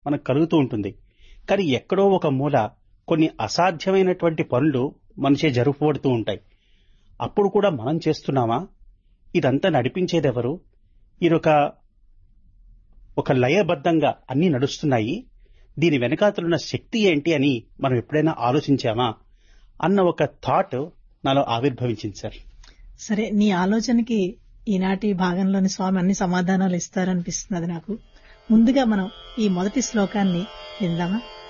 మనకు కలుగుతూ ఉంటుంది కానీ ఎక్కడో ఒక మూల కొన్ని అసాధ్యమైనటువంటి పనులు మనిషే జరుపుబడుతూ ఉంటాయి అప్పుడు కూడా మనం చేస్తున్నామా ఇదంతా నడిపించేదెవరు ఇదొక ఒక లయబద్ధంగా అన్ని నడుస్తున్నాయి దీని వెనకాతలున్న శక్తి ఏంటి అని మనం ఎప్పుడైనా ఆలోచించామా అన్న ఒక థాట్ నాలో ఆవిర్భవించింది సార్ సరే నీ ఆలోచనకి ఈనాటి భాగంలోని స్వామి అన్ని సమాధానాలు ఇస్తారనిపిస్తున్నది నాకు ముందుగా మనం ఈ మొదటి శ్లోకాన్ని విందామా